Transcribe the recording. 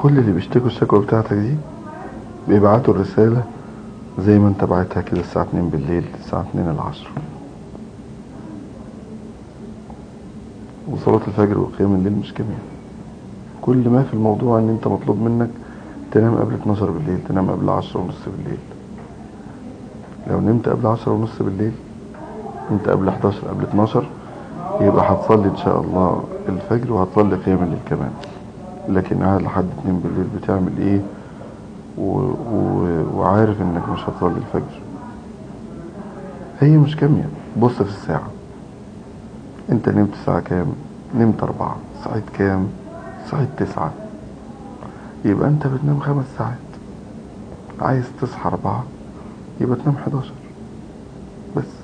كل اللي بيشتكوا الشكوى بتاعتك دي بيبعتوا الرسالة زي ما انت بعتها كده الساعة 2 بالليل الساعة 2 العصر وصلاة الفجر وقيام الليل مش كمية كل ما في الموضوع ان انت مطلوب منك تنام قبل 12 بالليل تنام قبل 10 ونص بالليل لو نمت قبل 10 ونص بالليل انت قبل 11 قبل 12 يبقى هتصلي ان شاء الله الفجر وهتصلي قيام الليل كمان لكن قاعد لحد 2 بالليل بتعمل ايه و... و... وعارف انك مش هتصلي الفجر هي مش كامية بص في الساعة انت نمت الساعة كام نمت اربعة صحيت كام صحيت تسعة يبقى انت بتنام خمس ساعات عايز تصحى اربعة يبقى تنام 11 بس